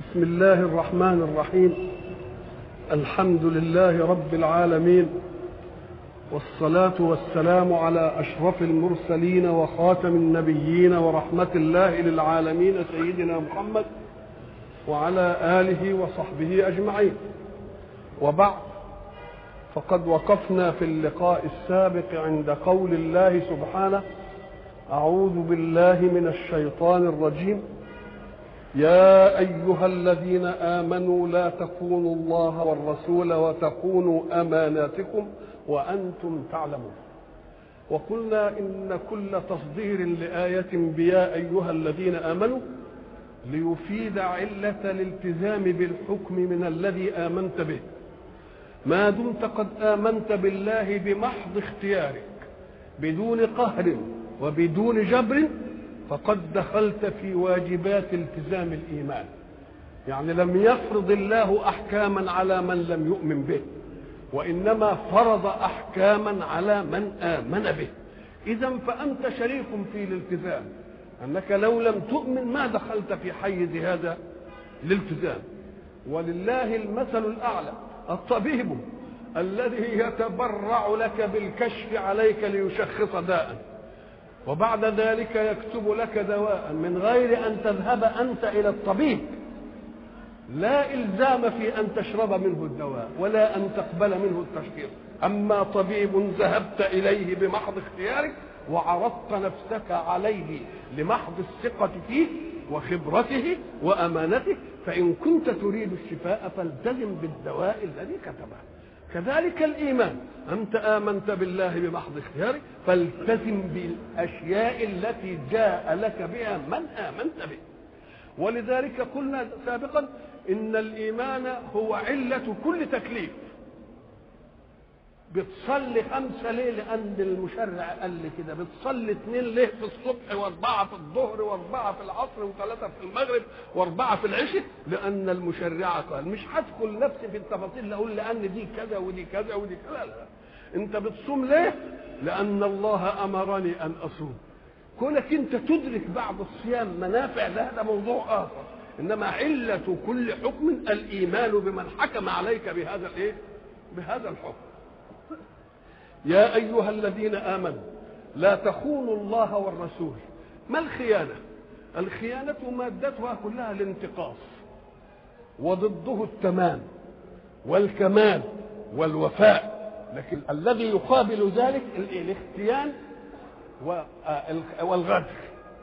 بسم الله الرحمن الرحيم الحمد لله رب العالمين والصلاة والسلام على أشرف المرسلين وخاتم النبيين ورحمة الله للعالمين سيدنا محمد وعلى آله وصحبه أجمعين وبعد فقد وقفنا في اللقاء السابق عند قول الله سبحانه أعوذ بالله من الشيطان الرجيم يا أيها الذين آمنوا لا تخونوا الله والرسول وتخونوا أماناتكم وأنتم تعلمون وقلنا إن كل تصدير لآية بيا أيها الذين آمنوا ليفيد علة الالتزام بالحكم من الذي آمنت به ما دمت قد آمنت بالله بمحض اختيارك بدون قهر وبدون جبر فقد دخلت في واجبات التزام الايمان يعني لم يفرض الله احكاما على من لم يؤمن به وانما فرض احكاما على من امن به اذا فانت شريك في الالتزام انك لو لم تؤمن ما دخلت في حيز هذا الالتزام ولله المثل الاعلى الطبيب الذي يتبرع لك بالكشف عليك ليشخص داء وبعد ذلك يكتب لك دواء من غير ان تذهب انت الى الطبيب لا الزام في ان تشرب منه الدواء ولا ان تقبل منه التشخيص اما طبيب ذهبت اليه بمحض اختيارك وعرضت نفسك عليه لمحض الثقه فيه وخبرته وامانته فان كنت تريد الشفاء فالتزم بالدواء الذي كتبه كذلك الايمان انت امنت بالله بمحض اختيارك فالتزم بالاشياء التي جاء لك بها من امنت به ولذلك قلنا سابقا ان الايمان هو عله كل تكليف بتصلي خمسة ليه لأن المشرع قال لي كده بتصلي اثنين ليه في الصبح وأربعة في الظهر وأربعة في العصر وثلاثة في المغرب وأربعة في العشاء لأن المشرع قال مش هدخل نفسي في التفاصيل أقول لأن دي كذا ودي كذا ودي كذا لا أنت بتصوم ليه؟ لأن الله أمرني أن أصوم كونك أنت تدرك بعد الصيام منافع ده هذا موضوع آخر إنما علة كل حكم الإيمان بمن حكم عليك بهذا الإيه؟ بهذا الحكم يا أيها الذين آمنوا لا تخونوا الله والرسول ما الخيانة الخيانة مادتها كلها الانتقاص وضده التمام والكمال والوفاء لكن الذي يقابل ذلك الاختيان والغدر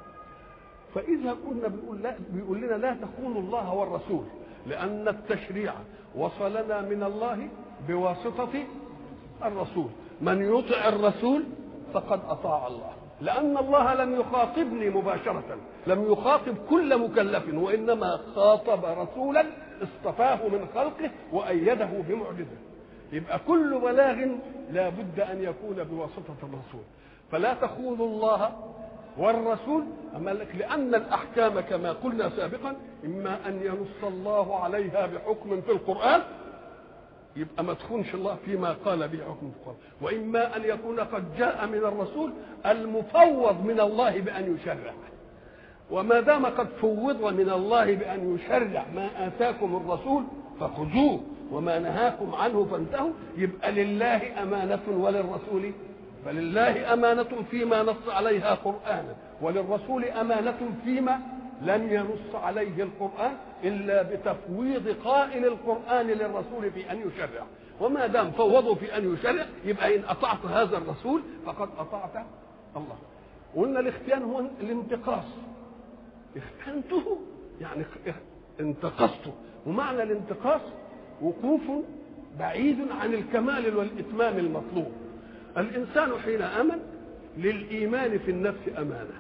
فإذا كنا بنقول لا بيقول لنا لا تخونوا الله والرسول لأن التشريع وصلنا من الله بواسطة الرسول من يطع الرسول فقد اطاع الله لان الله لم يخاطبني مباشره لم يخاطب كل مكلف وانما خاطب رسولا اصطفاه من خلقه وايده بمعجزه يبقى كل بلاغ لا بد ان يكون بواسطه الرسول فلا تخونوا الله والرسول أما لك لأن الأحكام كما قلنا سابقا إما أن ينص الله عليها بحكم في القرآن يبقى ما تخونش الله فيما قال به حكم القرآن وإما أن يكون قد جاء من الرسول المفوض من الله بأن يشرع وما دام قد فوض من الله بأن يشرع ما آتاكم الرسول فخذوه وما نهاكم عنه فانتهوا يبقى لله أمانة وللرسول فلله أمانة فيما نص عليها قرآنا وللرسول أمانة فيما لم ينص عليه القرآن إلا بتفويض قائل القرآن للرسول في أن يشرع وما دام فوضوا في أن يشرع يبقى إن أطعت هذا الرسول فقد أطعت الله قلنا الاختيان هو الانتقاص اختنته يعني انتقصته ومعنى الانتقاص وقوف بعيد عن الكمال والإتمام المطلوب الإنسان حين آمن للإيمان في النفس أمانة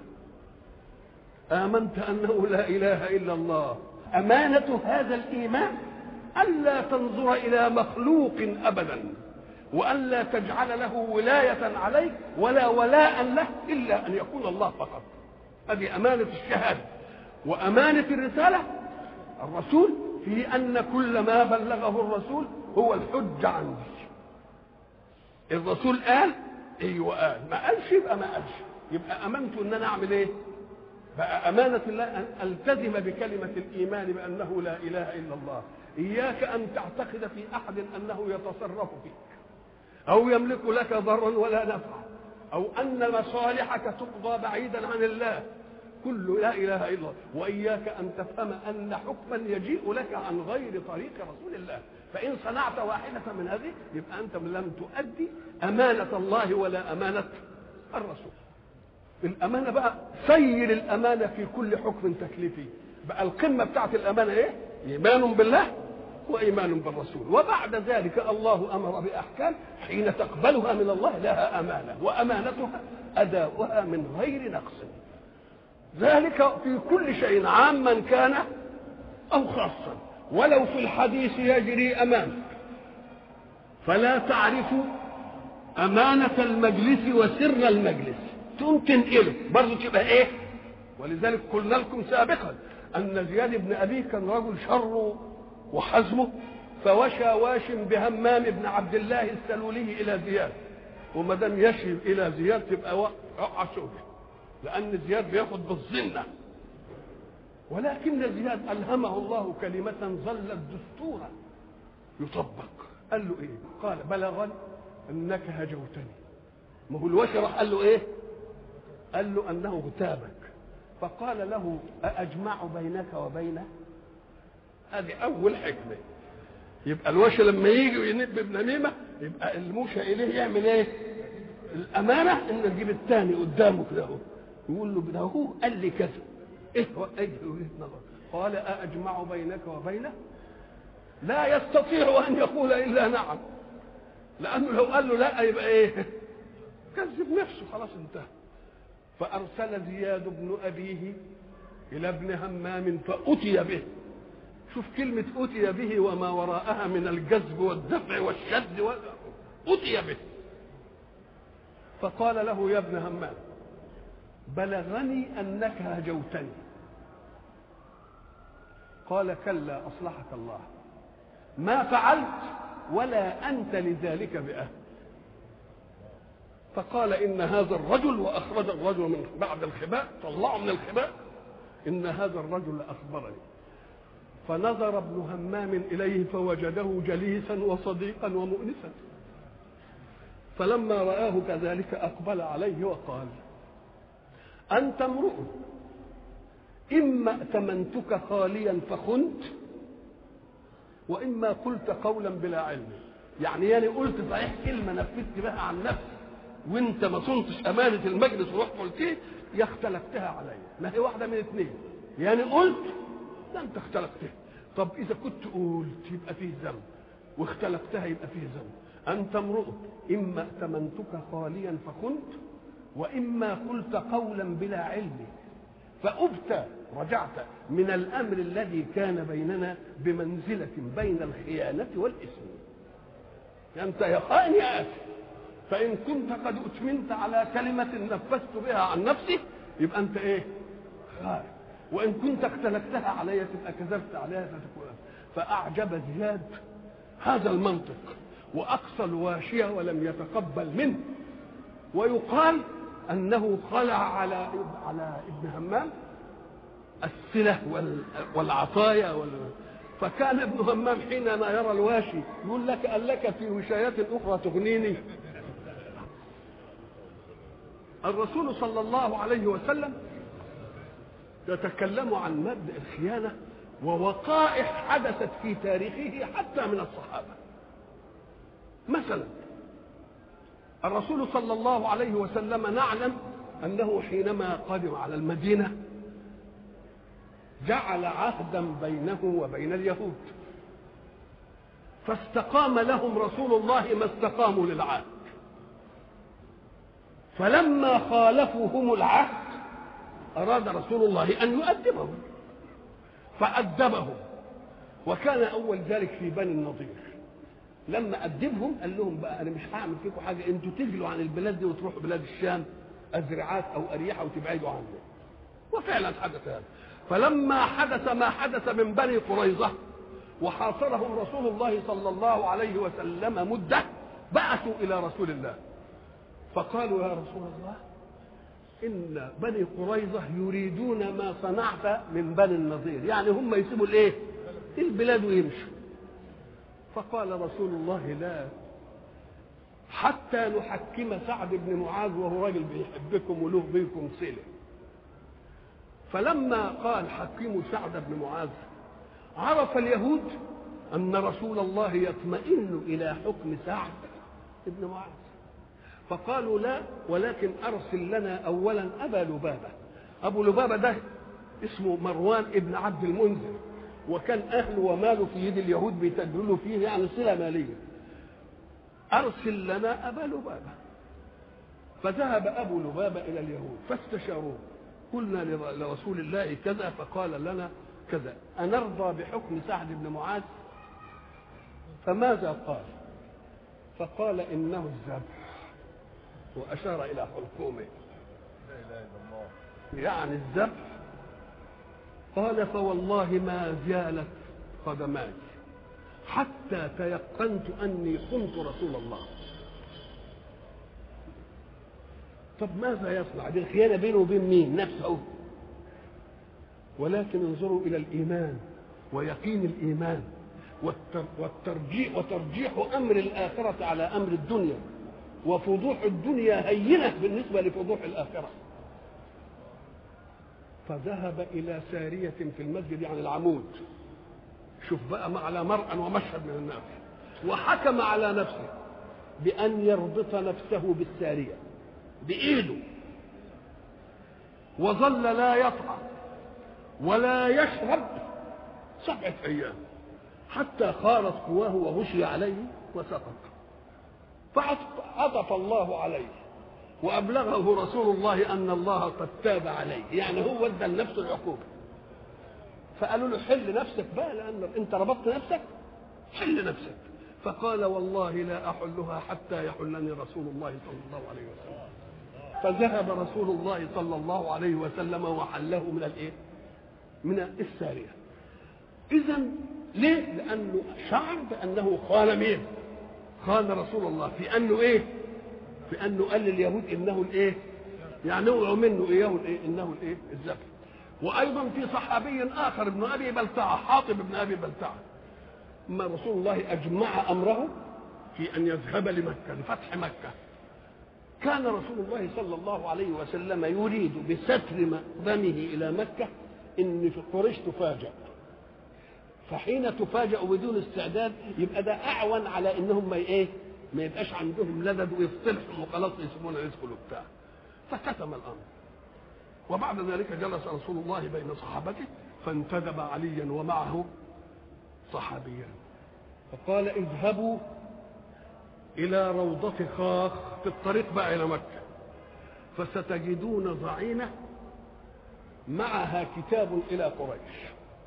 آمنت أنه لا إله إلا الله أمانة هذا الإيمان ألا تنظر إلى مخلوق أبدا وألا تجعل له ولاية عليك ولا ولاء له إلا أن يكون الله فقط هذه أمانة الشهادة وأمانة الرسالة الرسول في أن كل ما بلغه الرسول هو الحجة عندي الرسول قال ايوه قال ما قالش يبقى ما قالش يبقى امنت ان انا اعمل ايه بقى أمانة الله أن ألتزم بكلمة الإيمان بأنه لا إله إلا الله إياك أن تعتقد في أحد أنه يتصرف فيك أو يملك لك ضرا ولا نفعا أو أن مصالحك تقضى بعيدا عن الله كل لا اله الا الله واياك ان تفهم ان حكما يجيء لك عن غير طريق رسول الله فان صنعت واحده من هذه يبقى انت لم تؤدي امانه الله ولا امانه الرسول الامانه بقى سير الامانه في كل حكم تكليفي بقى القمه بتاعت الامانه ايه ايمان بالله وايمان بالرسول وبعد ذلك الله امر باحكام حين تقبلها من الله لها امانه وامانتها اداؤها من غير نقص ذلك في كل شيء عاما كان او خاصا ولو في الحديث يجري امامك فلا تعرف امانه المجلس وسر المجلس تقوم تنقله برضه تبقى ايه ولذلك قلنا لكم سابقا ان زياد بن ابيه كان رجل شر وحزمه فوشى واش بهمام بن عبد الله السلولي الى زياد وما دام يشي الى زياد تبقى وقع سوده لأن زياد بياخد بالظنة ولكن زياد ألهمه الله كلمة ظلت دستورا يطبق قال له إيه؟ قال بلغني أنك هجوتني ما هو الوشي راح قال له إيه؟ قال له أنه اغتابك فقال له أأجمع بينك وبينه؟ هذه أول حكمة يبقى الوشي لما يجي وينب بنميمة يبقى الموشى إليه يعمل إيه؟ الأمانة إن نجيب الثاني قدامه كده أهو يقول له ده هو قال لي كذا ايه هو ايه وجهه نظر قال أأجمع بينك وبينه لا يستطيع أن يقول إلا نعم لأنه لو قال له لا يبقى إيه كذب نفسه خلاص انتهى فأرسل زياد بن أبيه إلى ابن همام فأتي به شوف كلمة أتي به وما وراءها من الجذب والدفع والشد و... أتي به فقال له يا ابن همام بلغني انك هجوتني قال كلا اصلحك الله ما فعلت ولا انت لذلك باهل فقال ان هذا الرجل واخرج الرجل من بعد الخباء طلعه من الخباء ان هذا الرجل اخبرني فنظر ابن همام اليه فوجده جليسا وصديقا ومؤنسا فلما رآه كذلك أقبل عليه وقال أنت امرؤ إما ائتمنتك خاليا فخنت وإما قلت قولا بلا علم يعني يعني قلت صحيح كلمة نفذت بها عن نفسي وانت ما صنتش أمانة المجلس ورحت قلت يا اختلفتها عليا ما هي واحدة من اثنين يعني قلت لا انت اختلفتها طب إذا كنت قلت يبقى فيه ذنب واختلفتها يبقى فيه ذنب أنت امرؤ إما ائتمنتك خاليا فخنت واما قلت قولا بلا علم فأبت رجعت من الامر الذي كان بيننا بمنزله بين الخيانه والاثم انت يا خائن يا اخي فان كنت قد اتمنت على كلمه نفذت بها عن نفسي يبقى انت ايه خائن وان كنت اختلفتها علي تبقى كذبت عليها فتكون فاعجب زياد هذا المنطق واقصى الواشيه ولم يتقبل منه ويقال انه خلع على على ابن همام السله والعطايا وال... فكان ابن همام حينما يرى الواشي يقول لك أن لك في وشايات اخرى تغنيني الرسول صلى الله عليه وسلم يتكلم عن مبدا الخيانه ووقائع حدثت في تاريخه حتى من الصحابه مثلا الرسول صلى الله عليه وسلم نعلم انه حينما قدم على المدينه جعل عهدا بينه وبين اليهود فاستقام لهم رسول الله ما استقاموا للعهد فلما خالفوا هم العهد اراد رسول الله ان يؤدبهم فادبهم وكان اول ذلك في بني النضير لما أدبهم قال لهم بقى أنا مش هعمل فيكم حاجة أنتوا تجلوا عن البلاد دي وتروحوا بلاد الشام أزرعات أو أريحة وتبعدوا عنه وفعلا حدث هذا فلما حدث ما حدث من بني قريظة وحاصرهم رسول الله صلى الله عليه وسلم مدة بعثوا إلى رسول الله فقالوا يا رسول الله ان بني قريظه يريدون ما صنعت من بني النضير يعني هم يسيبوا الايه البلاد ويمشوا فقال رسول الله لا حتى نحكم سعد بن معاذ وهو راجل بيحبكم وله بيكم صله فلما قال حكموا سعد بن معاذ عرف اليهود ان رسول الله يطمئن الى حكم سعد بن معاذ فقالوا لا ولكن ارسل لنا اولا ابا لبابه ابو لبابه ده اسمه مروان ابن عبد المنذر وكان اهله وماله في يد اليهود بيتجروا فيه يعني صله ماليه ارسل لنا ابا لبابه فذهب ابو لبابه الى اليهود فاستشاروه قلنا لرسول الله كذا فقال لنا كذا أنرضى بحكم سعد بن معاذ فماذا قال فقال إنه الذبح وأشار إلى حلقومه يعني الذبح قال فوالله ما زالت قدماي حتى تيقنت أني خنت رسول الله طب ماذا يصنع دي الخيانة بينه وبين مين نفسه ولكن انظروا إلى الإيمان ويقين الإيمان والترجيح وترجيح أمر الآخرة على أمر الدنيا وفضوح الدنيا هينة بالنسبة لفضوح الآخرة فذهب إلى سارية في المسجد يعني العمود شوف بقى على مرأى ومشهد من الناس وحكم على نفسه بأن يربط نفسه بالسارية بإيده وظل لا يطعم ولا يشرب سبعة أيام حتى خارت قواه وغشي عليه وسقط فعطف الله عليه وأبلغه رسول الله أن الله قد تاب عليه يعني هو ادى لنفسه العقوبة فقالوا له حل نفسك بقى لأن أنت ربطت نفسك حل نفسك فقال والله لا أحلها حتى يحلني رسول الله صلى الله عليه وسلم فذهب رسول الله صلى الله عليه وسلم وحله من الايه؟ من الساريه. اذا ليه؟ لانه شعر بانه خان مين؟ خان رسول الله في انه ايه؟ في انه قال لليهود انه الايه؟ يعني اوعوا منه اياه الايه؟ انه الايه؟ الذبح. وايضا في صحابي اخر ابن ابي بلتعه حاطب ابن ابي بلتعه. اما رسول الله اجمع امره في ان يذهب لمكه لفتح مكه كان رسول الله صلى الله عليه وسلم يريد بستر مقدمه الى مكه ان في قريش تفاجأ فحين تفاجأ بدون استعداد يبقى ده اعون على انهم ما ايه ما يبقاش عندهم لدد ويصطلحوا وخلاص يسيبونا يدخلوا بتاع فكتم الامر وبعد ذلك جلس رسول الله بين صحابته فانتدب عليا ومعه صحابيان فقال اذهبوا إلى روضة خاخ في الطريق بقى إلى مكة فستجدون ضعينة معها كتاب إلى قريش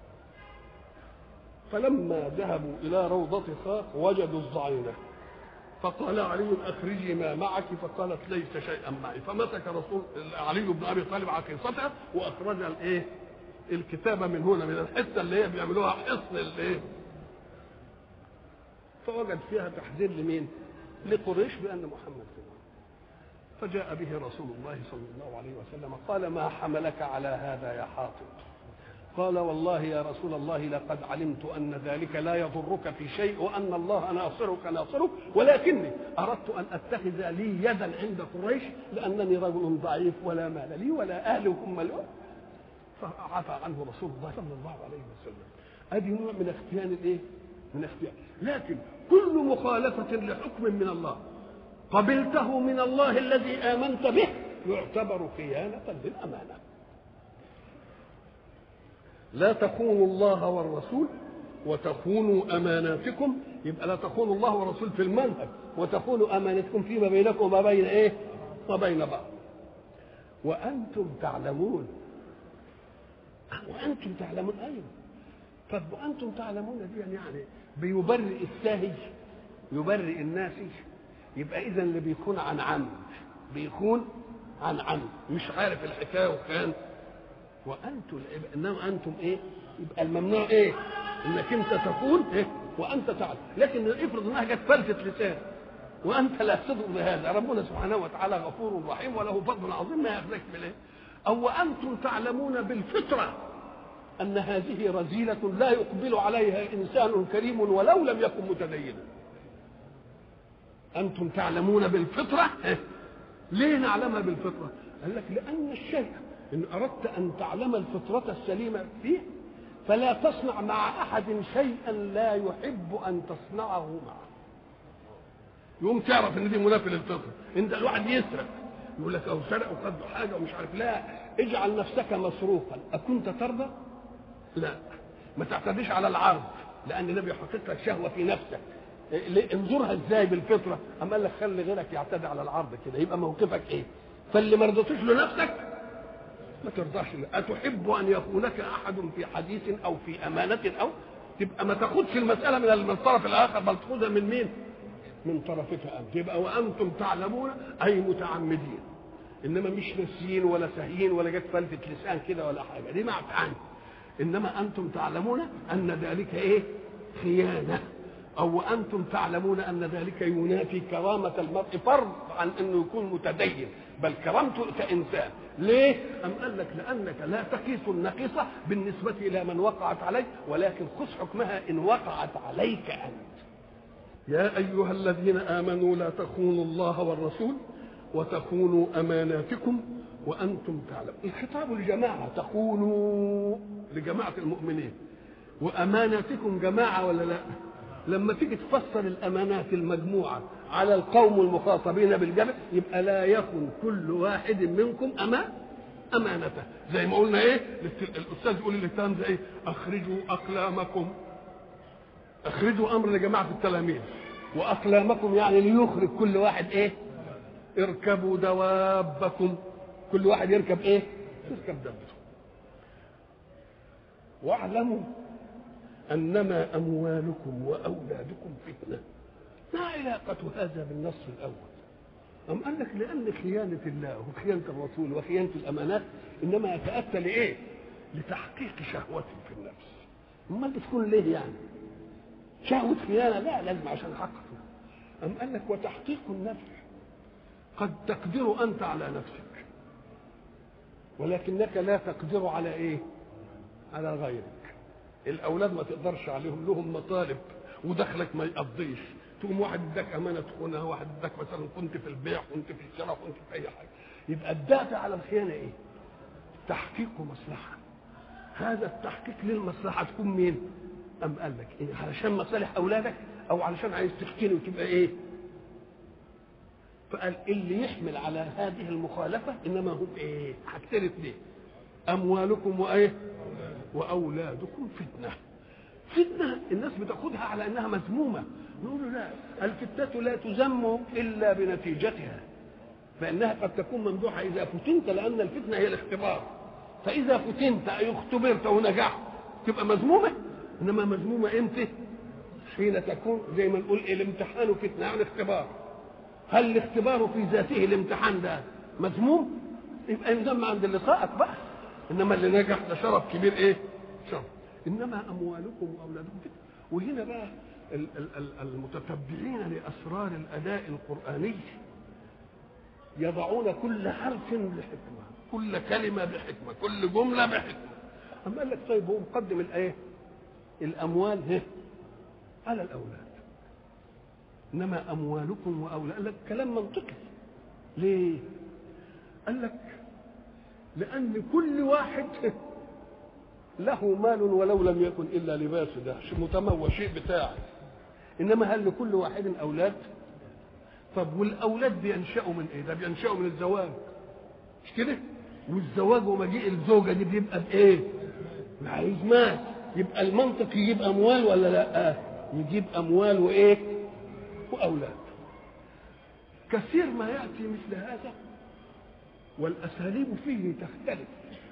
فلما ذهبوا إلى روضة خاخ وجدوا الضعينة فقال علي اخرجي ما معك فقالت ليس شيئا معي فمسك رسول علي بن ابي طالب عقيصتها واخرج الايه الكتابه من هنا من الحته اللي هي بيعملوها حصن الايه فوجد فيها تحذير لمين لقريش بأن محمد في فجاء به رسول الله صلى الله عليه وسلم قال ما حملك على هذا يا حاطب قال والله يا رسول الله لقد علمت أن ذلك لا يضرك في شيء وأن الله ناصرك ناصرك ولكني أردت أن أتخذ لي يدا عند قريش لأنني رجل ضعيف ولا مال لي ولا أهل هم له فعفى عنه رسول الله صلى الله عليه وسلم هذه نوع من اختيان الايه؟ من اختيان لكن كل مخالفة لحكم من الله قبلته من الله الذي آمنت به يعتبر خيانة للأمانة لا تخونوا الله والرسول وتخونوا أماناتكم يبقى لا تخونوا الله والرسول في المنهج وتخونوا أمانتكم فيما بينكم وما بين إيه؟ وبين بعض وأنتم تعلمون وأنتم تعلمون أيوه طب وأنتم تعلمون دي يعني بيبرئ الساهج يبرئ الناس يبقى اذا اللي بيكون عن عمد بيكون عن عمد مش عارف الحكايه وكان وانتم انما انتم ايه يبقى الممنوع ايه انك انت تكون ايه وانت تعلم لكن افرض انها جت فلتة لسان وانت لا تضر بهذا ربنا سبحانه وتعالى غفور رحيم وله فضل عظيم ما ياخذك بالايه او وانتم تعلمون بالفطره ان هذه رذيله لا يقبل عليها انسان كريم ولو لم يكن متدينا انتم تعلمون بالفطره ليه نعلمها بالفطره قال لك لان الشيء ان اردت ان تعلم الفطره السليمه فيه فلا تصنع مع احد شيئا لا يحب ان تصنعه معه يقوم تعرف ان دي منافي للفطره انت الواحد يسرق يقول لك او سرق وخد له حاجه ومش عارف لا اجعل نفسك مسروقا اكنت ترضى لا ما تعتديش على العرض لان النبي يحقق لك شهوه في نفسك انظرها ازاي بالفطره اما قال لك خلي غيرك يعتدي على العرض كده يبقى موقفك ايه فاللي ما رضيتوش لنفسك ما ترضاش أتحب أن يخونك أحد في حديث أو في أمانة أو تبقى ما تاخدش المسألة من الطرف الآخر بل تاخدها من مين؟ من طرفك أنت يبقى وأنتم تعلمون أي متعمدين إنما مش ناسيين ولا ساهيين ولا جت فلتة لسان كده ولا حاجة دي معك عنه إنما أنتم تعلمون أن ذلك إيه؟ خيانة أو وأنتم تعلمون أن ذلك ينافي كرامة المرء فرض عن أنه يكون متدين بل كرامته كإنسان ليه؟ أم قال لك لأنك لا تقيس النقيصة بالنسبة إلى من وقعت عليك ولكن خذ حكمها إن وقعت عليك أنت يا أيها الذين آمنوا لا تخونوا الله والرسول وتخونوا أماناتكم وأنتم تعلمون الخطاب لجماعة تخونوا لجماعة المؤمنين وأماناتكم جماعة ولا لا لما تيجي تفسر الأمانات المجموعة على القوم المخاطبين بالجمع يبقى لا يكن كل واحد منكم أما أمانته زي ما قلنا إيه الأستاذ يقول للتلاميذ ده إيه أخرجوا أقلامكم أخرجوا أمر لجماعة التلاميذ وأقلامكم يعني ليخرج كل واحد إيه اركبوا دوابكم كل واحد يركب إيه يركب دابته واعلموا انما اموالكم واولادكم فتنه ما علاقه هذا بالنص الاول أم قال لك لأن خيانة الله وخيانة الرسول وخيانة الأمانات إنما يتأتى لإيه؟ لتحقيق شهوة في النفس. أمال بتكون ليه يعني؟ شهوة خيانة لا لازم عشان حقق أم قال لك وتحقيق النفس قد تقدر أنت على نفسك ولكنك لا تقدر على إيه؟ على غيرك. الاولاد ما تقدرش عليهم لهم مطالب ودخلك ما يقضيش تقوم واحد اداك امانه تخونها واحد اداك مثلا كنت في البيع كنت في الشراء كنت في اي حاجه يبقى الدافع على الخيانه ايه تحقيق مصلحه هذا التحقيق للمصلحه تكون مين ام قال لك إيه علشان مصالح اولادك او علشان عايز تفتني وتبقى ايه فقال اللي يحمل على هذه المخالفه انما هم ايه حاجتين اثنين اموالكم وايه واولادكم فتنه فتنه الناس بتاخذها على انها مذمومه نقول لا الفتنه لا تذم الا بنتيجتها فانها قد تكون ممدوحه اذا فتنت لان الفتنه هي الاختبار فاذا فتنت اي اختبرت ونجحت تبقى مذمومه انما مذمومه امتى حين تكون زي ما نقول الامتحان فتنه يعني اختبار هل الاختبار في ذاته الامتحان ده مذموم يبقى يذم عند اللي سقط بقى انما اللي نجح ده شرف كبير ايه شرف انما اموالكم واولادكم فتنه وهنا بقى المتتبعين لاسرار الاداء القراني يضعون كل حرف لحكمه كل كلمه بحكمه كل جمله بحكمه اما قال لك طيب هو مقدم الايه الاموال هي على الاولاد انما اموالكم واولاد قال لك كلام منطقي ليه قال لك لأن كل واحد له مال ولو لم يكن إلا لباس ده متموى شيء بتاعه إنما هل لكل واحد أولاد؟ طب والأولاد بينشأوا من إيه؟ ده بينشأوا من الزواج مش كده؟ والزواج ومجيء الزوجة دي بيبقى بإيه؟ عايز مال يبقى المنطق يجيب أموال ولا لا؟ يجيب أموال وإيه؟ وأولاد كثير ما يأتي مثل هذا والاساليب فيه تختلف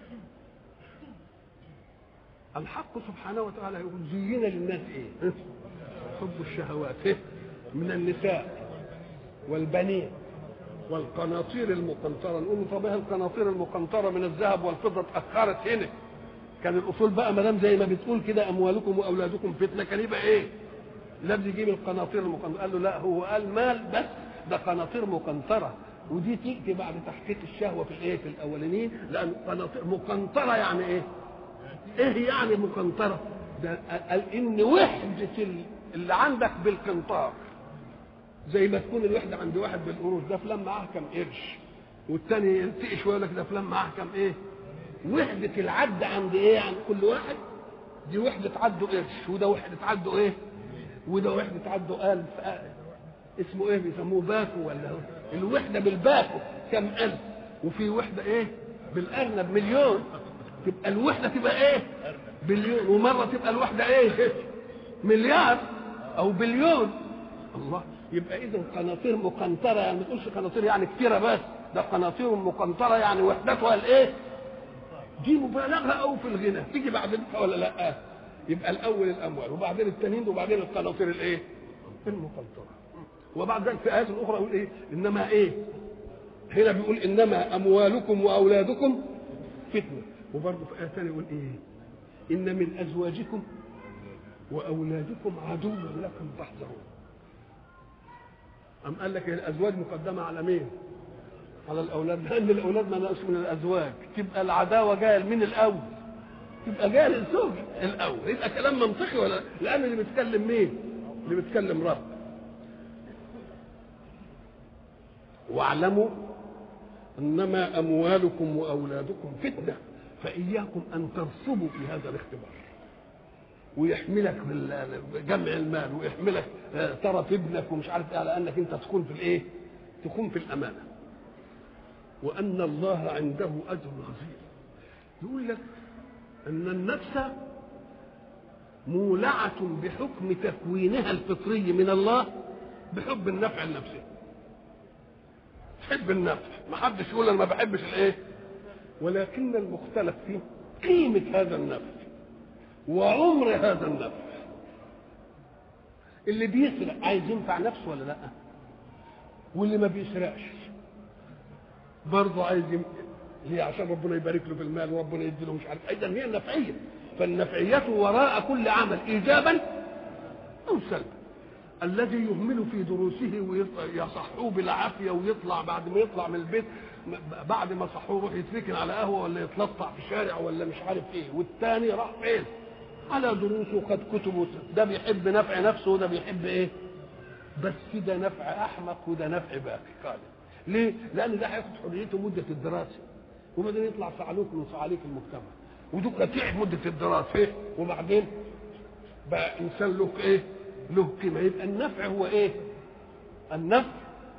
الحق سبحانه وتعالى يقول زين للناس ايه حب الشهوات إيه؟ من النساء والبنين والقناطير المقنطرة نقول طب ايه القناطير المقنطرة من الذهب والفضة اتأخرت هنا كان الأصول بقى ما دام زي ما بتقول كده أموالكم وأولادكم فتنة كان يبقى إيه؟ لازم يجيب القناطير المقنطرة قال له لا هو قال مال بس ده قناطير مقنطره ودي تيجي بعد تحقيق الشهوه في الايه في الاولانيين لان قناطير مقنطره يعني ايه ايه يعني مقنطره ده قال ان وحده اللي عندك بالقنطار زي ما تكون الوحده عند واحد بالقروش ده فلان معاه كم قرش والتاني يلتقي شويه يقول لك ده فلان معاه كم ايه وحده العد عند ايه عند كل واحد دي وحده عده قرش وده وحده عده ايه وده وحده عده ألف اسمه ايه بيسموه باكو ولا هو الوحده بالباكو كم ألف وفي وحده ايه بالارنب مليون تبقى الوحده تبقى ايه بليون ومره تبقى الوحده ايه مليار او بليون الله يبقى اذا قناطير مقنطره يعني ما تقولش قناطير يعني كتيره بس ده قناطير مقنطره يعني وحدتها الايه دي مبالغه او في الغنى تيجي بعد ولا لا يبقى الاول الاموال وبعدين التنين وبعدين القناطير الايه المقنطره وبعد ذلك في ايات اخرى يقول ايه انما ايه هنا بيقول انما اموالكم واولادكم فتنه وبرضه في ايه ثانيه يقول ايه ان من ازواجكم واولادكم عدوا لكم فاحذرون أم قال لك الأزواج مقدمة على مين؟ على الأولاد لأن الأولاد ما نقص من الأزواج تبقى العداوة جاية من الأول تبقى جاية للزوج الأول يبقى كلام منطقي ولا لأن اللي بيتكلم مين؟ اللي بيتكلم رب واعلموا انما اموالكم واولادكم فتنه فاياكم ان ترسبوا في هذا الاختبار ويحملك جمع المال ويحملك طرف ابنك ومش عارف ايه على انك انت تكون في الايه؟ تكون في الامانه. وان الله عنده اجر عظيم. يقول لك ان النفس مولعة بحكم تكوينها الفطري من الله بحب النفع النفسي. تحب النفع، ما حدش يقول انا ما بحبش الايه؟ ولكن المختلف فيه قيمة هذا النفع. وعمر هذا النفع اللي بيسرق عايز ينفع نفسه ولا لا واللي ما بيسرقش برضه عايز يم... ليه عشان ربنا يبارك له في المال وربنا يدي له مش عارف ايضا هي النفعيه فالنفعيه وراء كل عمل ايجابا او سلبا الذي يهمل في دروسه ويصحوه بالعافيه ويطلع بعد ما يطلع من البيت بعد ما صحوه يروح يتركن على قهوه ولا يتلطع في الشارع ولا مش عارف ايه والتاني راح فين؟ على دروسه وخد كتبه ده بيحب نفع نفسه وده بيحب ايه بس ده نفع احمق وده نفع باقي قال ليه لان ده هياخد حريته مده الدراسه وبعدين يطلع صعلوك من صعاليك المجتمع ودول تعب مده الدراسه ايه وبعدين بقى انسان له ايه له قيمه يبقى النفع هو ايه النفع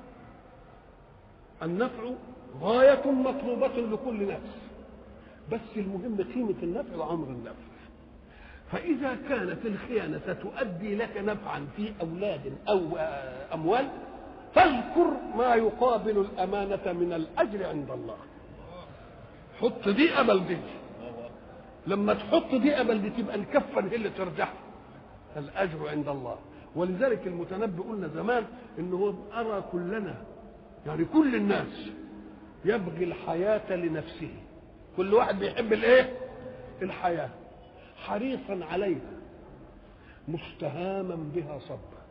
النفع غاية مطلوبة لكل نفس بس المهم قيمة النفع وعمر النفع فإذا كانت الخيانة ستؤدي لك نفعا في أولاد أو أموال فاذكر ما يقابل الأمانة من الأجر عند الله حط دي قبل دي لما تحط دي قبل دي تبقى الكفة هي اللي ترجح الأجر عند الله ولذلك المتنبي قلنا زمان انه هو أرى كلنا يعني كل الناس يبغي الحياة لنفسه كل واحد بيحب الايه الحياة حريصا عليها مستهاما بها صبا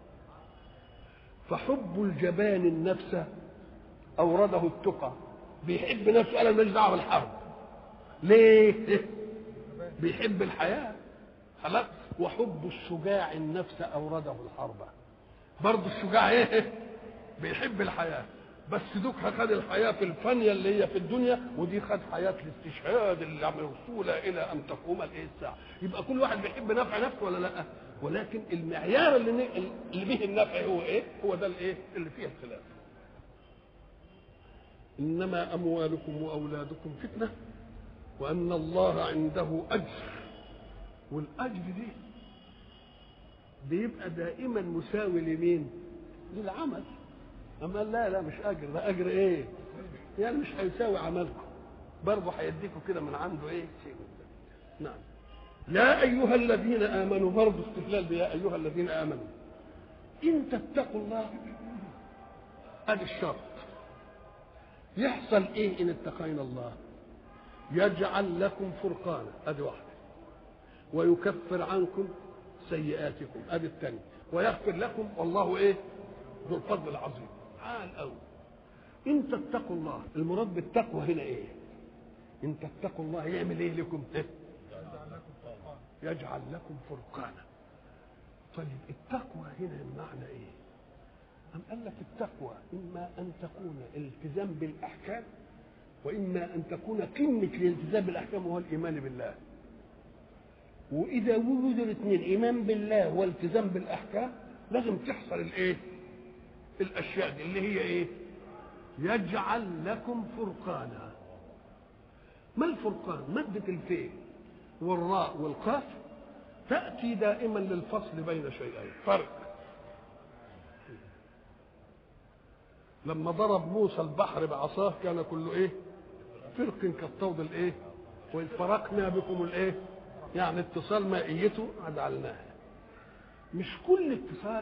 فحب الجبان النفس اورده التقى بيحب نفسه انا ماليش دعوه بالحرب ليه بيحب الحياه خلاص وحب الشجاع النفس اورده الحرب برضه الشجاع ايه بيحب الحياه بس دوك خد الحياه في الفانيه اللي هي في الدنيا ودي خد حياه الاستشهاد اللي موصوله الى ان تقوم الايه الساعه يبقى كل واحد بيحب نفع نفسه ولا لا ولكن المعيار اللي اللي به النفع هو ايه هو ده الايه اللي فيه الخلاف انما اموالكم واولادكم فتنه وان الله عنده اجر والاجر دي بيبقى دائما مساوي لمين للعمل اما لا لا مش اجر ده اجر ايه يعني مش هيساوي عملكم برضه هيديكم كده من عنده ايه شيء نعم يا ايها الذين امنوا برضه استدلال بيا ايها الذين امنوا ان تتقوا الله ادي الشرط يحصل ايه ان اتقينا الله يجعل لكم فرقانا ادي واحده ويكفر عنكم سيئاتكم ادي الثانيه ويغفر لكم والله ايه ذو الفضل العظيم عال قوي ان تتقوا الله المراد بالتقوى هنا ايه ان تتقوا الله يعمل ايه لكم يجعل لكم فرقانا طيب التقوى هنا المعنى ايه أم قال لك التقوى إما أن تكون الالتزام بالأحكام وإما أن تكون قمة الالتزام بالأحكام وهو الإيمان بالله وإذا وجد الاثنين إيمان بالله والتزام بالأحكام لازم تحصل الإيه؟ الأشياء دي اللي هي إيه؟ يجعل لكم فرقانا ما الفرقان؟ مادة الفيه والراء والقاف تأتي دائما للفصل بين شيئين فرق لما ضرب موسى البحر بعصاه كان كله ايه فرق كالطود الايه واذ فرقنا بكم الايه يعني اتصال مائيته جعلناها مش كل اتصال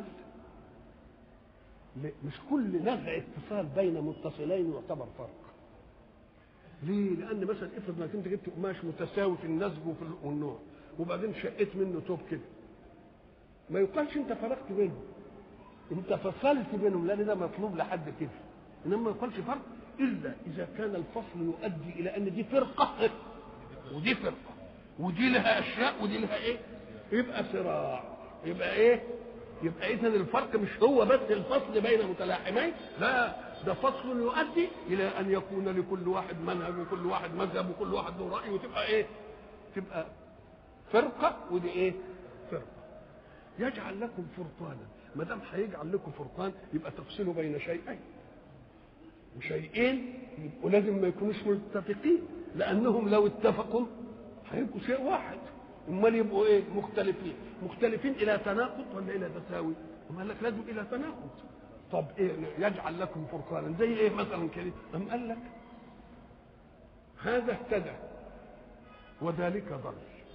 مش كل نزع اتصال بين متصلين يعتبر فرق ليه؟ لأن مثلا افرض انك انت جبت قماش متساوي في النسج وفي النوع وبعدين شقيت منه توب كده ما يقالش انت فرقت بينهم انت فصلت بينهم لان ده مطلوب لحد كده انما ما يقالش فرق الا اذا كان الفصل يؤدي الى ان دي فرقه ودي فرقه ودي لها اشياء ودي لها ايه يبقى صراع يبقى ايه يبقى اذا الفرق مش هو بس الفصل بين متلاحمين لا ده فصل يؤدي الى ان يكون لكل واحد منهج وكل واحد مذهب وكل واحد له راي وتبقى ايه تبقى فرقه ودي ايه فرقه يجعل لكم فرقانا ما دام هيجعل لكم فرقان يبقى تفصلوا بين شيئين وشيئين يبقوا لازم ما يكونوش متفقين لانهم لو اتفقوا هيبقوا شيء واحد امال يبقوا ايه مختلفين مختلفين الى تناقض ولا الى تساوي أم قال لك لازم الى تناقض طب ايه يجعل لكم فرقانا زي ايه مثلا كده ام قال لك هذا اهتدى وذلك ضل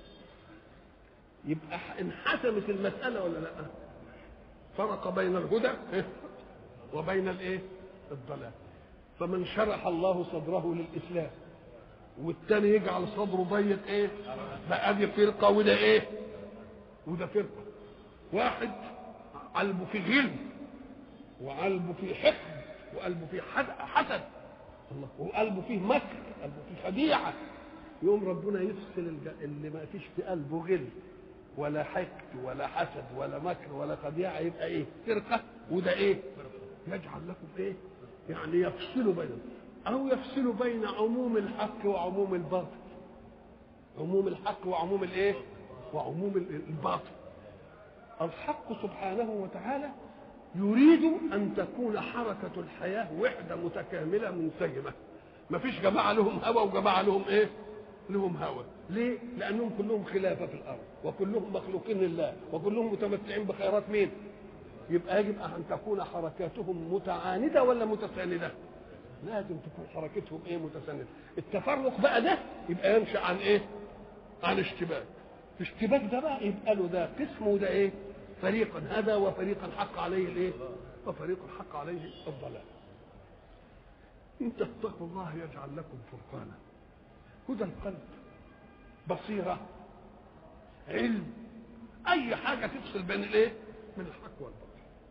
يبقى انحسمت المساله ولا لا فرق بين الهدى وبين الايه الضلال فمن شرح الله صدره للاسلام والتاني يجعل صدره ضيق ايه بقى دي فرقه وده ايه وده فرقه واحد قلبه فيه غل وقلبه فيه حقد وقلبه فيه حسد الله وقلبه فيه مكر قلبه فيه خديعه يقوم ربنا يفصل اللي ما فيش في قلبه غل ولا حقد ولا حسد ولا مكر ولا خديعه يبقى ايه فرقه وده ايه يجعل لكم ايه يعني يفصل بينهم او يفصل بين عموم الحق وعموم الباطل عموم الحق وعموم الايه وعموم الباطل الحق سبحانه وتعالى يريد ان تكون حركه الحياه وحده متكامله منسجمه ما فيش جماعه لهم هوى وجماعه لهم ايه لهم هوى ليه لانهم كلهم خلافه في الارض وكلهم مخلوقين لله وكلهم متمتعين بخيرات مين يبقى يجب ان تكون حركاتهم متعانده ولا متسانده لازم تكون حركتهم ايه متسانده التفرق بقى ده يبقى ينشا عن ايه عن اشتباك الاشتباك ده بقى يبقى له ده قسم وده ايه فريقا هذا وفريقا حق عليه الايه وفريق حق عليه الضلال ان تتقوا الله يجعل لكم فرقانا هدى القلب بصيرة علم أي حاجة تفصل بين الإيه؟ من الحق والباطل.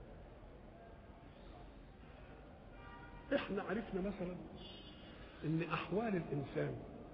إحنا عرفنا مثلا إن أحوال الإنسان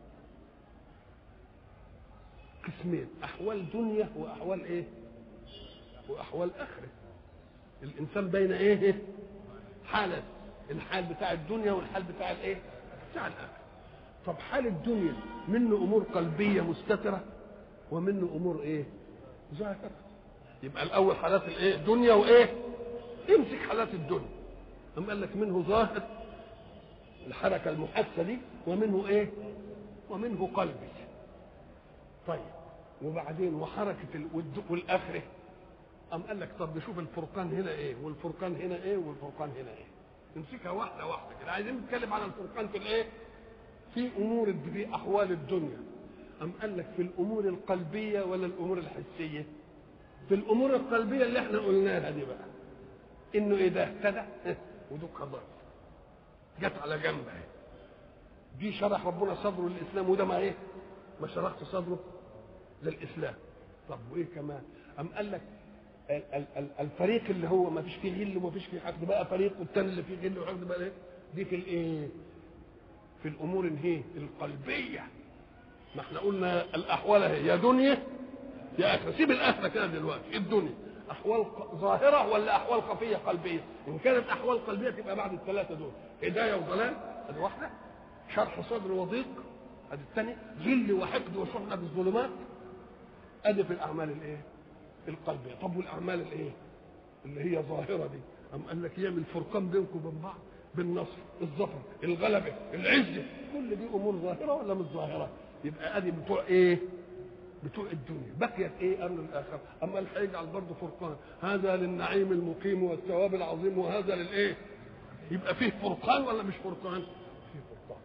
قسمين، أحوال دنيا وأحوال إيه؟ وأحوال آخرة. الإنسان بين إيه؟ حالة الحال بتاع الدنيا والحال بتاع الإيه؟ بتاع الآخرة. طب حال الدنيا منه امور قلبيه مستتره ومنه امور ايه ظاهره يبقى الاول حالات الايه دنيا وايه امسك حالات الدنيا أم قال لك منه ظاهر الحركه المحسه دي ومنه ايه ومنه قلبي طيب وبعدين وحركه ال... والاخره أم قال لك طب نشوف الفرقان هنا ايه والفرقان هنا ايه والفرقان هنا ايه نمسكها واحده واحده كده عايزين نتكلم على الفرقان في الايه في امور في احوال الدنيا ام قال لك في الامور القلبيه ولا الامور الحسيه في الامور القلبيه اللي احنا قلناها دي بقى انه اذا اهتدى ودك ضل جت على جنب اهي دي شرح ربنا صدره للاسلام وده ما ايه ما شرحش صدره للاسلام طب وايه كمان ام قال لك ال- ال- ال- الفريق اللي هو ما فيش فيه غل وما فيش فيه حقد بقى فريق والتاني اللي فيه غل وحقد بقى ايه دي في الايه في الامور الايه القلبيه ما احنا قلنا الاحوال اهي يا دنيا يا اخره سيب الاخره كده دلوقتي الدنيا احوال ق- ظاهره ولا احوال خفيه قلبيه ان كانت احوال قلبيه تبقى بعد الثلاثه دول هدايه وضلال ادي واحده شرح صدر وضيق ادي الثانيه غل وحقد وشحنه بالظلمات ادي في الاعمال الايه القلبيه طب والاعمال الايه اللي هي ظاهره دي ام قال لك يعمل فرقان بينكم وبين بعض بالنصر الظفر الغلبه العزه كل دي امور ظاهره ولا مش ظاهره يبقى ادي بتوع ايه بتوع الدنيا بقيت ايه امر الاخره اما اللي هيجعل برضه فرقان هذا للنعيم المقيم والثواب العظيم وهذا للايه يبقى فيه فرقان ولا مش فرقان فيه فرقان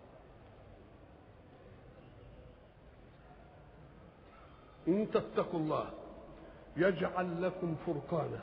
ان تتقوا الله يجعل لكم فرقانا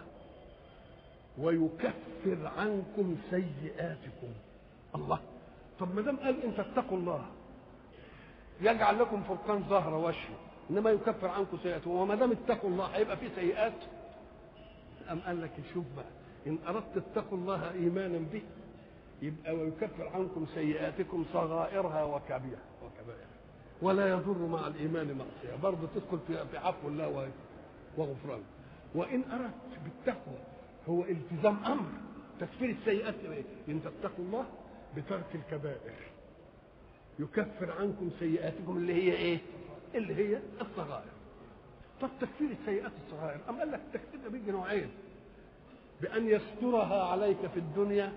ويكفر عنكم سيئاتكم الله طب ما دام قال ان تتقوا الله يجعل لكم فرقان ظهر وشي انما يكفر عنكم سيئاتكم وما دام اتقوا الله هيبقى في سيئات ام قال لك شوف بقى ان اردت اتقوا الله ايمانا به يبقى ويكفر عنكم سيئاتكم صغائرها وكبيرها وكبائرها ولا يضر مع الايمان معصيه برضه تدخل في في عفو الله و- وغفرانه وان اردت بالتقوى هو التزام امر تكفير السيئات إيه؟ ان تتقوا الله بترك الكبائر يكفر عنكم سيئاتكم اللي هي ايه اللي هي الصغائر طب تكفير السيئات الصغائر ام قال لك التكفير ده بيجي نوعين بان يسترها عليك في الدنيا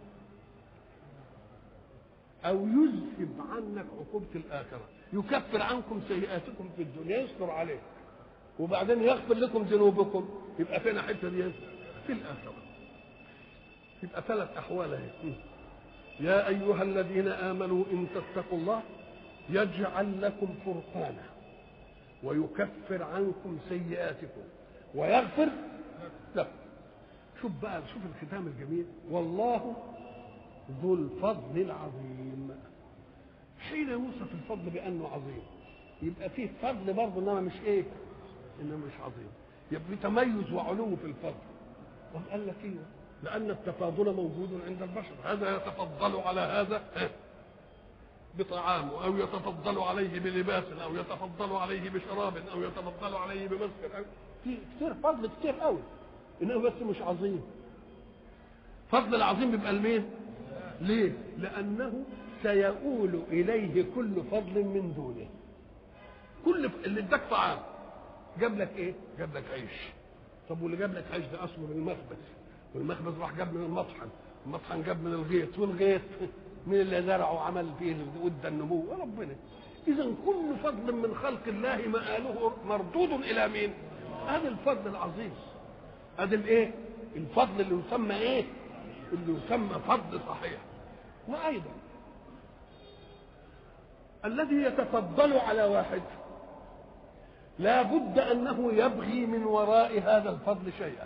او يذهب عنك عقوبه الاخره يكفر عنكم سيئاتكم في الدنيا يستر عليك وبعدين يغفر لكم ذنوبكم يبقى فين الحته دي في الاخره يبقى ثلاث احوال اهي يا ايها الذين امنوا ان تتقوا الله يجعل لكم فرقانا ويكفر عنكم سيئاتكم ويغفر لكم شوف بقى شوف الختام الجميل والله ذو الفضل العظيم حين يوصف الفضل بانه عظيم يبقى فيه فضل برضه انما مش ايه انما مش عظيم يبقى فيه تميز وعلو في الفضل طب قال لك ايوه لان التفاضل موجود عند البشر هذا يتفضل على هذا بطعامه او يتفضل عليه بلباس او يتفضل عليه بشراب او يتفضل عليه بمسكن أو في كتير فضل كتير قوي انه بس مش عظيم فضل العظيم بيبقى لمين ليه لانه سيؤول اليه كل فضل من دونه كل ف... اللي اداك طعام جاب لك ايه جاب لك عيش طب واللي جاب لك عيش ده اصله من المخبز والمخبز راح جاب من المطحن المطحن جاب من الغيط والغيط مين اللي زرعه وعمل فيه ود النمو ربنا اذا كل فضل من خلق الله مآله مردود الى مين هذا الفضل العظيم هذا الايه الفضل اللي يسمى ايه اللي يسمى فضل صحيح وايضا الذي يتفضل على واحد لا بد انه يبغي من وراء هذا الفضل شيئا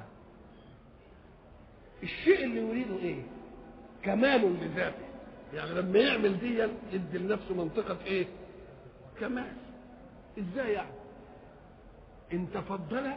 الشيء اللي يريده ايه كمال لذاته يعني لما يعمل دي يدي لنفسه منطقة ايه كمال ازاي يعني ان تفضل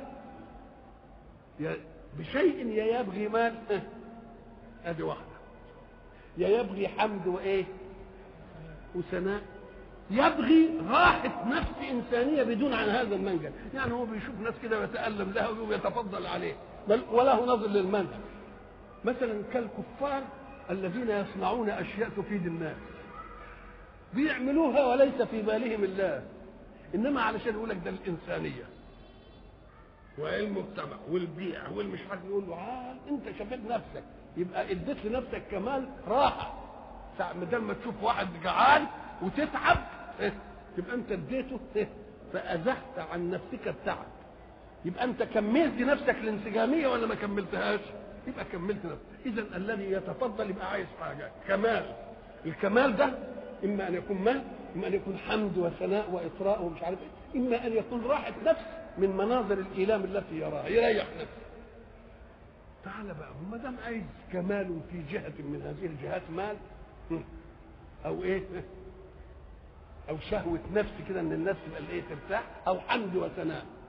بشيء يا يبغي مال ادي واحدة يا يبغي حمد وايه وثناء يبغي راحة نفس إنسانية بدون عن هذا المنجل يعني هو بيشوف ناس كده ويتألم لها ويتفضل عليه بل وله نظر للمنهج مثلا كالكفار الذين يصنعون أشياء تفيد الناس بيعملوها وليس في بالهم الله إنما علشان يقول لك ده الإنسانية والمجتمع والبيع والمش عارف يقول له آه أنت شفيت نفسك يبقى اديت لنفسك كمال راحة بدل ما تشوف واحد جعان وتتعب إيه؟ تبقى انت اديته إيه؟ فازحت عن نفسك التعب يبقى انت كملت نفسك الانسجاميه ولا ما كملتهاش يبقى كملت نفسك اذا الذي يتفضل يبقى عايز حاجه كمال الكمال ده اما ان يكون مال اما ان يكون حمد وثناء واطراء ومش عارف ايه اما ان يكون راحه نفس من مناظر الايلام التي يراها يريح نفسه تعال بقى ما دام عايز كمال في جهه من هذه الجهات مال او ايه او شهوه نفس كده ان الناس تبقى ايه ترتاح او حمد وثناء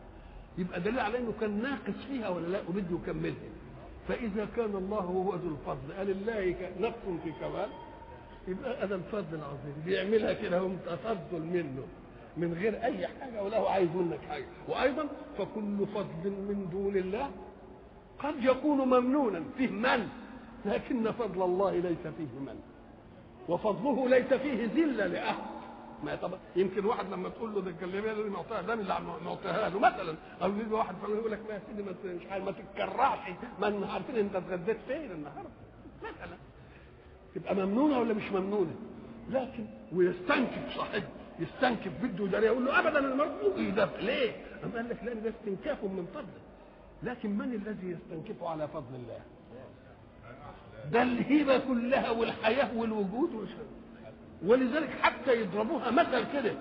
يبقى دليل على انه كان ناقص فيها ولا لا وبده يكملها فاذا كان الله هو ذو الفضل قال الله نفس في كمال يبقى هذا الفضل العظيم بيعملها كده هم تفضل منه من غير اي حاجه ولا هو عايز منك حاجه وايضا فكل فضل من دون الله قد يكون ممنونا فيه من لكن فضل الله ليس فيه من وفضله ليس فيه ذله لاحد ما طب يمكن واحد لما تقول له ده الكلمه اللي معطيها ده اللي معطيها له مثلا او يجي واحد فلان يقول لك ما يا سيدي ما مش عارف ما تتكرعش ما عارفين انت اتغديت فين النهارده مثلا تبقى ممنونه ولا مش ممنونه لكن ويستنكف صاحبه يستنكف بده يداري يقول له ابدا المرفوض ايه ده ليه؟ أم قال لك لان ده استنكاف من فضله لكن من الذي يستنكف على فضل الله؟ ده الهبه كلها والحياه والوجود والشر. ولذلك حتى يضربوها مثل كده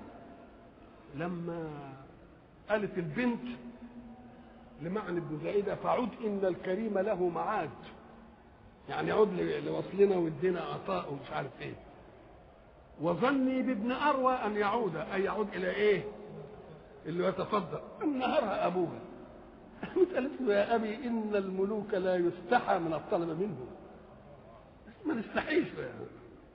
لما قالت البنت لمعنى ابن زائده فعد ان الكريم له معاد يعني عد لوصلنا وادينا عطاء ومش عارف ايه وظني بابن اروى ان يعود اي يعود الى ايه اللي يتفضل نهرها ابوها قالت له يا ابي ان الملوك لا يستحى من الطلب منه ما نستحيش يعني.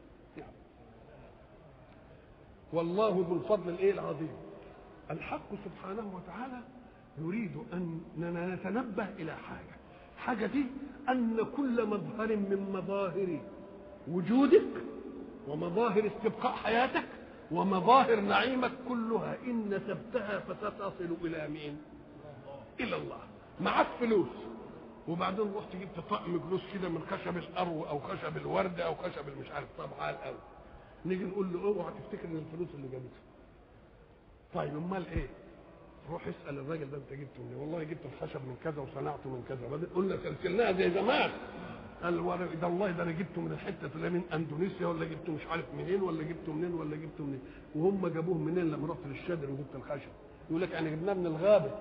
والله ذو الفضل الايه العظيم الحق سبحانه وتعالى يريد اننا نتنبه الى حاجه حاجه دي ان كل مظهر من مظاهر وجودك ومظاهر استبقاء حياتك ومظاهر نعيمك كلها ان نسبتها فستصل الى مين الى الله معك فلوس وبعدين رحت جبت طقم فلوس كده من خشب الارو او خشب الورد او خشب المش عارف طبعا الأول نيجي نقول له اوعى تفتكر ان الفلوس اللي جابته طيب امال ايه روح اسال الراجل ده انت جبته منين والله جبت الخشب من كذا وصنعته من كذا بعدين قلنا سلسلناها زي زمان قال ده والله ده انا جبته من الحته اللي من اندونيسيا ولا جبته مش عارف منين ولا جبته منين ولا جبته منين وهم جابوه منين لما رحت للشادر وجبت الخشب يقول لك يعني جبناه من الغابه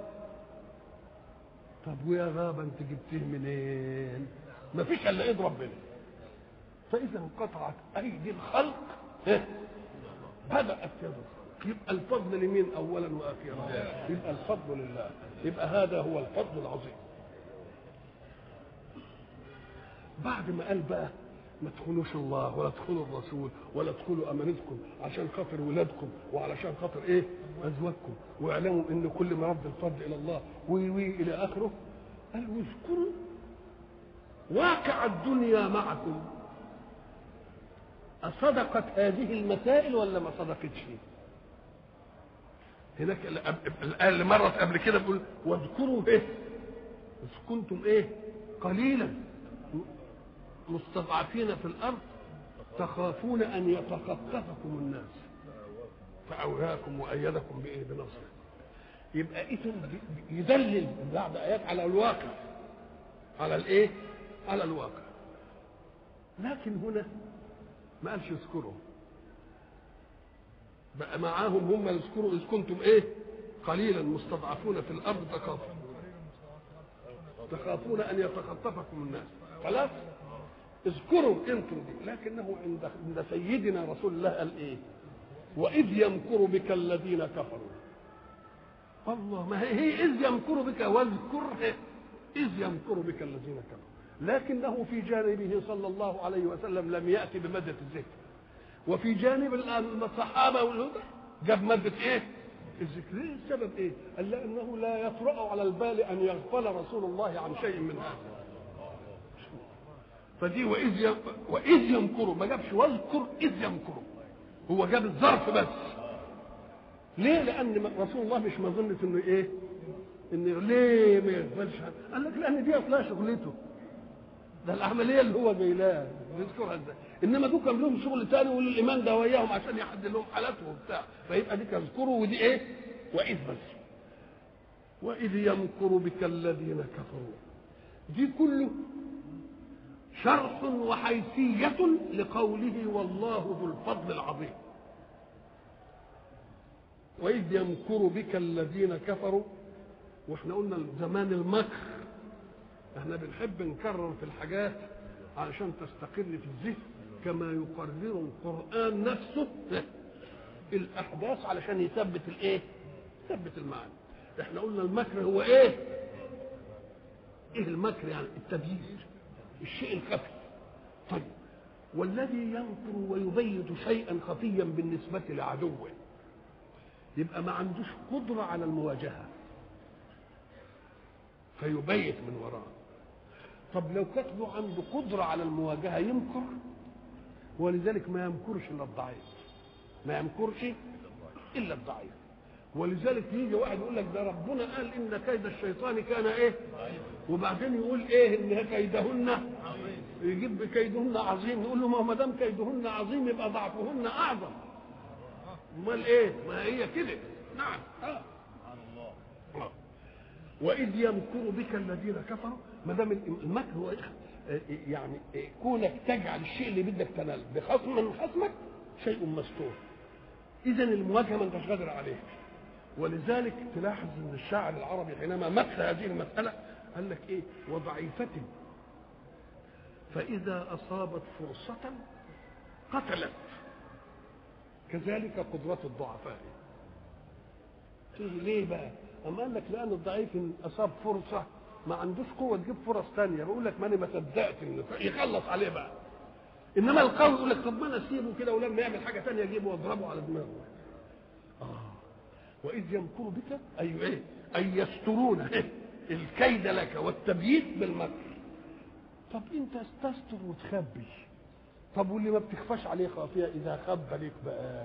طب ويا غابه انت جبتيه منين؟ ما فيش الا ايد ربنا فاذا انقطعت ايدي الخلق بدات يد الخلق يبقى الفضل لمين اولا واخيرا يبقى الفضل لله يبقى هذا هو الفضل العظيم بعد ما قال بقى ما تخونوش الله ولا تخونوا الرسول ولا تخونوا امانتكم عشان خاطر ولادكم وعلشان خاطر ايه ازواجكم واعلموا ان كل ما رد الفضل الى الله وي وي الى اخره قال واذكروا واقع الدنيا معكم أصدقت هذه المسائل ولا ما صدقتش؟ هناك الآية اللي مرت قبل كده بيقول واذكروا إيه؟ إذ كنتم إيه؟ قليلا مستضعفين في الأرض تخافون أن يتخطفكم الناس فأوهاكم وأيدكم بإيه؟ بنصره يبقى إذا يدلل بعض آيات على الواقع على الإيه؟ على الواقع لكن هنا ما قالش اذكروا بقى معاهم هم يذكروا اذ كنتم ايه قليلا مستضعفون في الارض تخافون تخافون ان يتخطفكم الناس خلاص اذكروا انتم دي لكنه عند عند سيدنا رسول الله قال ايه واذ يمكر بك الذين كفروا الله ما هي, هي اذ يمكر بك واذكر اذ يمكر بك الذين كفروا لكنه في جانبه صلى الله عليه وسلم لم يأتي بمادة الذكر وفي جانب الصحابة والهدى جاب مادة ايه الذكر ليه السبب ايه قال لأنه لا يطرأ على البال أن يغفل رسول الله عن شيء من هذا فدي وإذ ي... وإذ يمكروا ما جابش واذكر إذ يمكروا هو جاب الظرف بس ليه لأن رسول الله مش مظنة إنه إيه إن ليه ما يغفلش قال لك لأن دي أصلها شغلته ده العمليه اللي هو جاي لها بيذكرها ازاي انما دول كان لهم شغل تاني والايمان ده وياهم عشان يحدد لهم حالاتهم وبتاع فيبقى دي تذكروا ودي ايه واذ بس واذ يمكر بك الذين كفروا دي كله شرح وحيثية لقوله والله ذو الفضل العظيم وإذ يمكر بك الذين كفروا واحنا قلنا زمان المكر احنا بنحب نكرر في الحاجات علشان تستقر في الذهن كما يقرر القرآن نفسه الأحداث علشان يثبت الإيه؟ يثبت المعنى احنا قلنا المكر هو ايه ايه المكر يعني التبييت الشيء الخفي طيب والذي ينكر ويبيت شيئا خفيا بالنسبة لعدوه يبقى ما عندوش قدرة على المواجهة فيبيت من وراه طب لو كانت له عنده قدرة على المواجهة يمكر ولذلك ما يمكرش إلا الضعيف ما يمكرش إلا الضعيف ولذلك يجي واحد يقول لك ده ربنا قال إن كيد الشيطان كان إيه وبعدين يقول إيه إن كيدهن يجيب كيدهن عظيم نقول له ما هو ما دام كيدهن عظيم يبقى ضعفهن أعظم امال ايه ما هي كده نعم آه. آه. واذ يمكر بك الذين كفروا ما دام المكر هو يعني كونك تجعل الشيء اللي بدك تنال بخصم من خصمك شيء مستور اذا المواجهه ما انتش قادر عليه ولذلك تلاحظ ان الشاعر العربي حينما مثل هذه المساله قال لك ايه وضعيفه فاذا اصابت فرصه قتلت كذلك قدرة الضعفاء ليه بقى أما قال لك لأن الضعيف إن أصاب فرصة ما عندوش قوة تجيب فرص تانية بقول لك ماني ما صدقت إنه يخلص عليه بقى إنما القوي يقول لك طب ما أنا أسيبه كده ولما يعمل حاجة تانية أجيبه وأضربه على دماغه آه وإذ يمكر بك أي إيه أي يسترون الكيد لك والتبييت بالمكر طب أنت استستر وتخبي طب واللي ما بتخفاش عليه خافيه اذا خب ليك بقى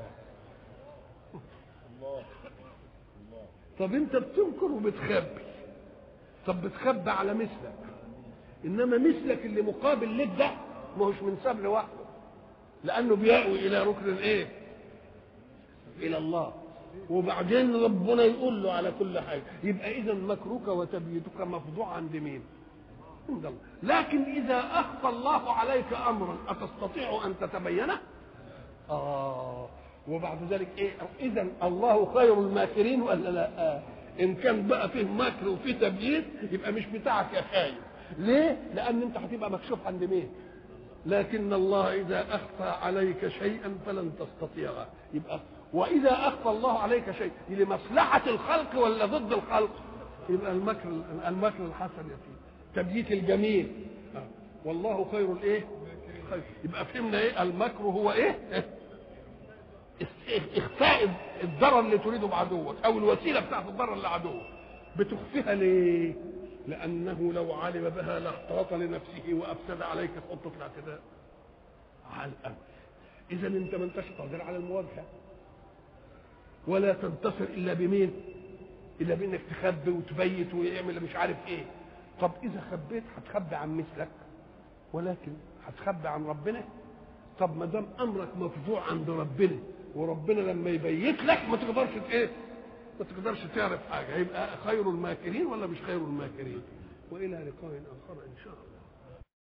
الله الله طب انت بتنكر وبتخبي طب بتخبي على مثلك انما مثلك اللي مقابل لك ده ما هوش من سبل لوحده لانه بيأوي الى ركن الايه الى الله وبعدين ربنا يقول له على كل حاجه يبقى اذا مكرك وتبييتك مفضوع عند مين عند الله لكن إذا أخفى الله عليك أمرا أتستطيع أن تتبينه آه وبعد ذلك إيه إذا الله خير الماكرين ولا لا آه. إن كان بقى فيه مكر وفيه تبيين يبقى مش بتاعك يا خايف ليه؟ لأن أنت هتبقى مكشوف عند مين؟ لكن الله إذا أخفى عليك شيئا فلن تستطيعه يبقى وإذا أخفى الله عليك شيء لمصلحة الخلق ولا ضد الخلق يبقى المكر المكر الحسن يا سيدي تبييت الجميل آه. والله خير الايه خير يبقى فهمنا ايه المكر هو ايه اخفاء الضرر اللي تريده بعدوك او الوسيله بتاعت الضرر لعدوك بتخفيها ليه لانه لو علم بها لاحتاط لنفسه وافسد عليك خطه الاعتداء على الامر اذا انت ما انتش قادر على المواجهه ولا تنتصر الا بمين الا بانك تخبي وتبيت ويعمل مش عارف ايه طب اذا خبيت هتخبي عن مثلك ولكن هتخبي عن ربنا طب ما دام امرك مفضوع عند ربنا وربنا لما يبيت لك ما تقدرش ايه ما تقدرش تعرف حاجه يبقى خير الماكرين ولا مش خير الماكرين والى لقاء اخر ان شاء الله